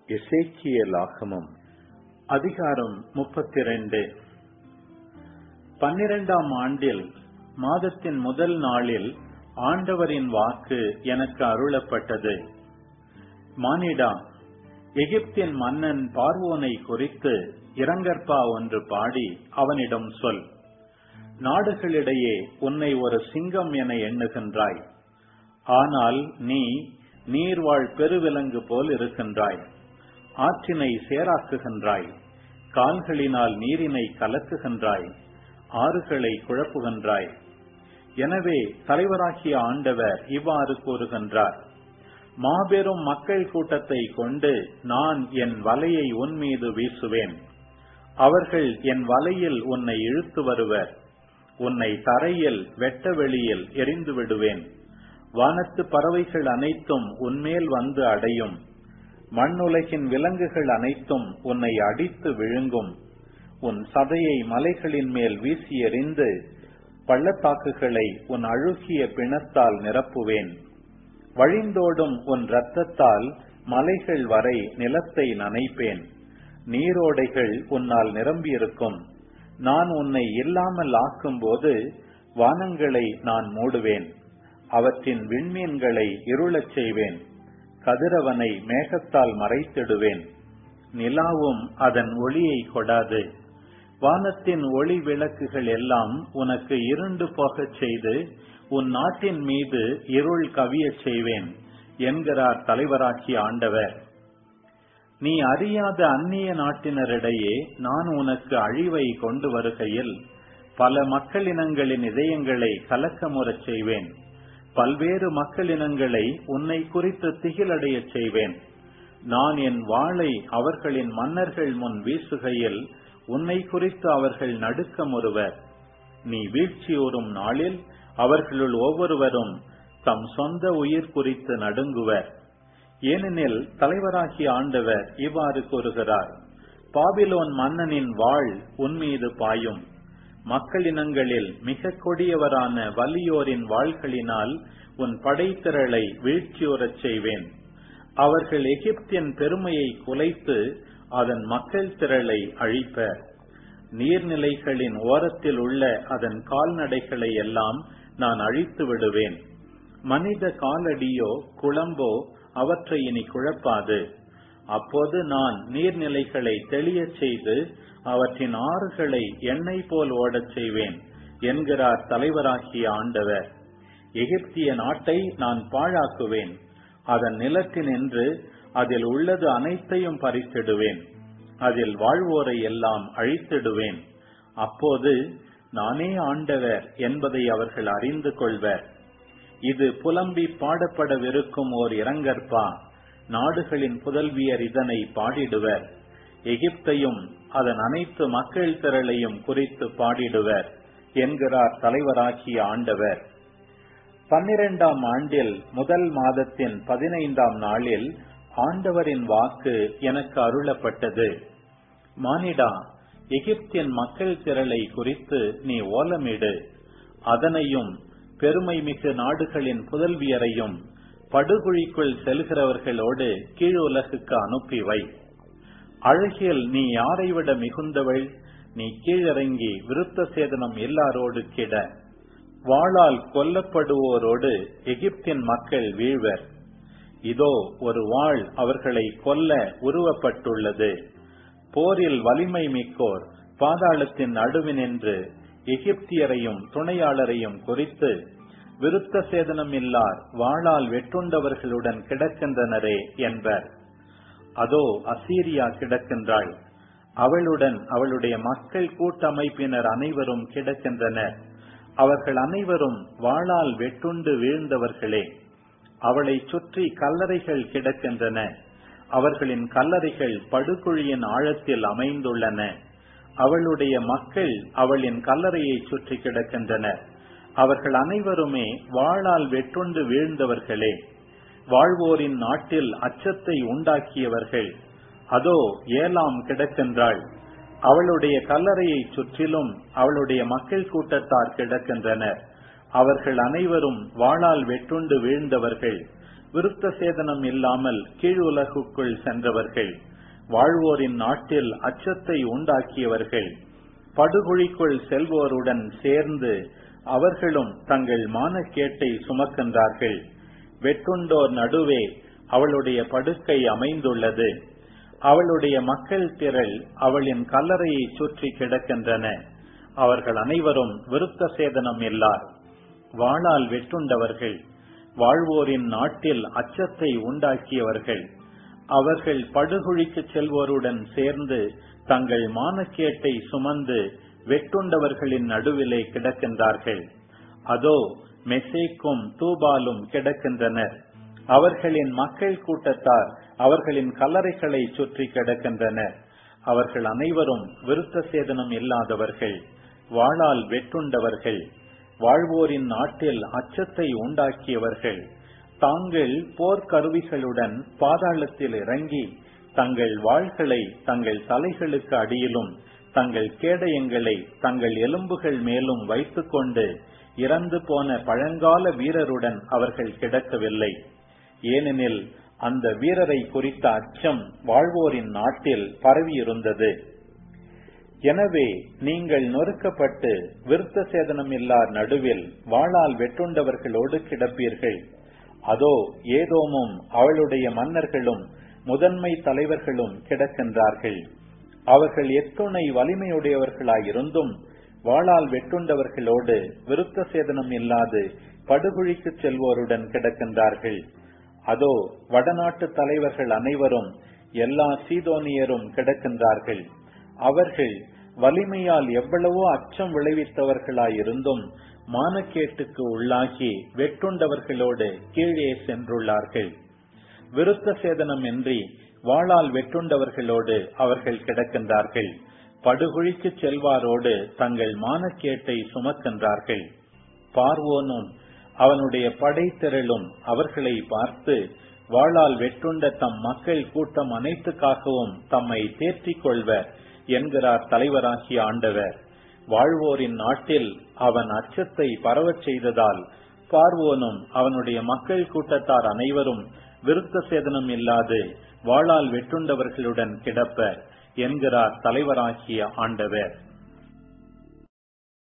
எசேக்கியலாகமம் அதிகாரம் முப்பத்தி ரெண்டு பன்னிரெண்டாம் ஆண்டில் மாதத்தின் முதல் நாளில் ஆண்டவரின் வாக்கு எனக்கு அருளப்பட்டது மானிடா எகிப்தின் மன்னன் பார்வோனை குறித்து இரங்கற்பா ஒன்று பாடி அவனிடம் சொல் நாடுகளிடையே உன்னை ஒரு சிங்கம் என எண்ணுகின்றாய் ஆனால் நீ நீர்வாழ் பெருவிலங்கு போல் இருக்கின்றாய் ஆற்றினை சேராக்குகின்றாய் கால்களினால் நீரினை கலக்குகின்றாய் ஆறுகளை குழப்புகின்றாய் எனவே தலைவராகிய ஆண்டவர் இவ்வாறு கூறுகின்றார் மாபெரும் மக்கள் கூட்டத்தை கொண்டு நான் என் வலையை உன் மீது வீசுவேன் அவர்கள் என் வலையில் உன்னை இழுத்து வருவர் உன்னை தரையில் வெட்ட வெளியில் எரிந்து விடுவேன் வானத்து பறவைகள் அனைத்தும் உன்மேல் வந்து அடையும் மண்ணுலகின் விலங்குகள் அனைத்தும் உன்னை அடித்து விழுங்கும் உன் சதையை மலைகளின் மேல் வீசி எறிந்து பள்ளத்தாக்குகளை உன் அழுகிய பிணத்தால் நிரப்புவேன் வழிந்தோடும் உன் இரத்தத்தால் மலைகள் வரை நிலத்தை நனைப்பேன் நீரோடைகள் உன்னால் நிரம்பியிருக்கும் நான் உன்னை இல்லாமல் ஆக்கும்போது வானங்களை நான் மூடுவேன் அவற்றின் விண்மீன்களை இருளச் செய்வேன் கதிரவனை மேகத்தால் மறைத்திடுவேன் நிலாவும் அதன் ஒளியை கொடாது வானத்தின் ஒளி விளக்குகள் எல்லாம் உனக்கு இருண்டு போகச் செய்து உன் நாட்டின் மீது இருள் கவியச் செய்வேன் என்கிறார் தலைவராகிய ஆண்டவர் நீ அறியாத அந்நிய நாட்டினரிடையே நான் உனக்கு அழிவை கொண்டு வருகையில் பல மக்களினங்களின் இதயங்களை கலக்கமுறச் செய்வேன் பல்வேறு மக்களினங்களை உன்னை குறித்து திகிலடையச் செய்வேன் நான் என் வாளை அவர்களின் மன்னர்கள் முன் வீசுகையில் உன்னை குறித்து அவர்கள் நடுக்கமுறுவர் நீ வீழ்ச்சியுறும் நாளில் அவர்களுள் ஒவ்வொருவரும் தம் சொந்த உயிர் குறித்து நடுங்குவர் ஏனெனில் தலைவராகிய ஆண்டவர் இவ்வாறு கூறுகிறார் பாபிலோன் மன்னனின் வாழ் உன்மீது பாயும் மக்களினங்களில் மிக கொடியவரான வலியோரின் வாள்களினால் உன் படைத்திரளை வீழ்ச்சியுறச் செய்வேன் அவர்கள் எகிப்தின் பெருமையை குலைத்து அதன் மக்கள் திரளை அழிப்பர் நீர்நிலைகளின் ஓரத்தில் உள்ள அதன் கால்நடைகளை எல்லாம் நான் அழித்து விடுவேன் மனித காலடியோ குளம்போ அவற்றை இனி குழப்பாது அப்போது நான் நீர்நிலைகளை தெளியச் செய்து அவற்றின் ஆறுகளை எண்ணெய் போல் ஓடச் செய்வேன் என்கிறார் தலைவராகிய ஆண்டவர் எகிப்திய நாட்டை நான் பாழாக்குவேன் அதன் நிலத்தினின்று அதில் உள்ளது அனைத்தையும் பறித்திடுவேன் அதில் வாழ்வோரை எல்லாம் அழித்திடுவேன் அப்போது நானே ஆண்டவர் என்பதை அவர்கள் அறிந்து கொள்வர் இது புலம்பி பாடப்படவிருக்கும் ஓர் இரங்கற்பா நாடுகளின் புதல்வியர் இதனை பாடிடுவர் எகிப்தையும் அதன் அனைத்து மக்கள் திரளையும் குறித்து பாடிடுவர் என்கிறார் தலைவராகிய ஆண்டவர் பன்னிரெண்டாம் ஆண்டில் முதல் மாதத்தின் பதினைந்தாம் நாளில் ஆண்டவரின் வாக்கு எனக்கு அருளப்பட்டது மானிடா எகிப்தின் மக்கள் திரளை குறித்து நீ ஓலமிடு அதனையும் பெருமை மிகு நாடுகளின் புதல்வியரையும் படுகுழிக்குள் செல்கிறவர்களோடு கீழுலகுக்கு அனுப்பி வை அழகில் நீ யாரை விட மிகுந்தவள் நீ கீழிறங்கி விருத்த சேதனம் எல்லாரோடு கிட வாளால் கொல்லப்படுவோரோடு எகிப்தின் மக்கள் வீழ்வர் இதோ ஒரு வாழ் அவர்களை கொல்ல உருவப்பட்டுள்ளது போரில் வலிமை மிக்கோர் பாதாளத்தின் நடுவினின்று எகிப்தியரையும் துணையாளரையும் குறித்து விருத்த சேதனம் இல்லார் வாளால் வெட்டுண்டவர்களுடன் கிடக்கின்றனரே என்பர் அதோ அசீரியா கிடக்கின்றாள் அவளுடன் அவளுடைய மக்கள் கூட்டமைப்பினர் அனைவரும் கிடக்கின்றனர் அவர்கள் அனைவரும் வாளால் வெட்டுண்டு வீழ்ந்தவர்களே அவளை சுற்றி கல்லறைகள் கிடக்கின்றன அவர்களின் கல்லறைகள் படுகுழியின் ஆழத்தில் அமைந்துள்ளன அவளுடைய மக்கள் அவளின் கல்லறையை சுற்றி கிடக்கின்றனர் அவர்கள் அனைவருமே வாளால் வெட்டுண்டு வீழ்ந்தவர்களே வாழ்வோரின் நாட்டில் அச்சத்தை உண்டாக்கியவர்கள் அதோ ஏலாம் கிடக்கின்றாள் அவளுடைய கல்லறையை சுற்றிலும் அவளுடைய மக்கள் கூட்டத்தார் கிடக்கின்றனர் அவர்கள் அனைவரும் வாளால் வெட்டுண்டு வீழ்ந்தவர்கள் விருத்த சேதனம் இல்லாமல் கீழுலகுக்குள் சென்றவர்கள் வாழ்வோரின் நாட்டில் அச்சத்தை உண்டாக்கியவர்கள் படுகுழிக்குள் செல்வோருடன் சேர்ந்து அவர்களும் தங்கள் மானக்கேட்டை சுமக்கின்றார்கள் வெட்டுண்டோர் நடுவே அவளுடைய படுக்கை அமைந்துள்ளது அவளுடைய மக்கள் திரள் அவளின் கல்லறையை சுற்றி கிடக்கின்றன அவர்கள் அனைவரும் விருத்த சேதனம் இல்லார் வாளால் வெட்டுண்டவர்கள் வாழ்வோரின் நாட்டில் அச்சத்தை உண்டாக்கியவர்கள் அவர்கள் படுகுழிக்கு செல்வோருடன் சேர்ந்து தங்கள் மானக்கேட்டை சுமந்து வெட்டுண்டவர்களின் நடுவிலே கிடக்கின்றார்கள் அதோ மெசேக்கும் தூபாலும் கிடக்கின்றனர் அவர்களின் மக்கள் கூட்டத்தார் அவர்களின் கல்லறைகளை சுற்றி கிடக்கின்றனர் அவர்கள் அனைவரும் விருத்த சேதனம் இல்லாதவர்கள் வாளால் வெட்டுண்டவர்கள் வாழ்வோரின் நாட்டில் அச்சத்தை உண்டாக்கியவர்கள் தாங்கள் போர்க்கருவிகளுடன் பாதாளத்தில் இறங்கி தங்கள் வாள்களை தங்கள் தலைகளுக்கு அடியிலும் தங்கள் கேடயங்களை தங்கள் எலும்புகள் மேலும் வைத்துக்கொண்டு இறந்து போன பழங்கால வீரருடன் அவர்கள் கிடக்கவில்லை ஏனெனில் அந்த வீரரை குறித்த அச்சம் வாழ்வோரின் நாட்டில் பரவியிருந்தது எனவே நீங்கள் நொறுக்கப்பட்டு விருத்த சேதனம் இல்லார் நடுவில் வாளால் வெட்டுண்டவர்களோடு கிடப்பீர்கள் அதோ ஏதோமும் அவளுடைய மன்னர்களும் முதன்மை தலைவர்களும் கிடக்கின்றார்கள் அவர்கள் எத்துணை வலிமையுடையவர்களாயிருந்தும் வாளால் வெட்டுண்டவர்களோடு விருத்த சேதனம் இல்லாது படுகுழிக்கு செல்வோருடன் கிடக்கின்றார்கள் அதோ வடநாட்டு தலைவர்கள் அனைவரும் எல்லா சீதோனியரும் கிடக்கின்றார்கள் அவர்கள் வலிமையால் எவ்வளவோ அச்சம் விளைவித்தவர்களாயிருந்தும் மானக்கேட்டுக்கு உள்ளாகி வெட்டுண்டவர்களோடு கீழே சென்றுள்ளார்கள் விருத்த சேதனம் இன்றி வாளால் வெட்டுண்டவர்களோடு அவர்கள் கிடக்கின்றார்கள் படுகுழிக்கு செல்வாரோடு தங்கள் மானக்கேட்டை சுமக்கின்றார்கள் பார்வோனும் அவனுடைய படைத்திரளும் அவர்களை பார்த்து வாளால் வெட்டுண்ட தம் மக்கள் கூட்டம் அனைத்துக்காகவும் தம்மை தேற்றிக் கொள்வர் என்கிறார் தலைவராகிய ஆண்டவர் வாழ்வோரின் நாட்டில் அவன் அச்சத்தை பரவச் செய்ததால் பார்வோனும் அவனுடைய மக்கள் கூட்டத்தார் அனைவரும் விருத்த சேதனம் இல்லாது வாளால் வெட்டுண்டவர்களுடன் கிடப்பர் என்கிறார் தலைவராகிய ஆண்டவர்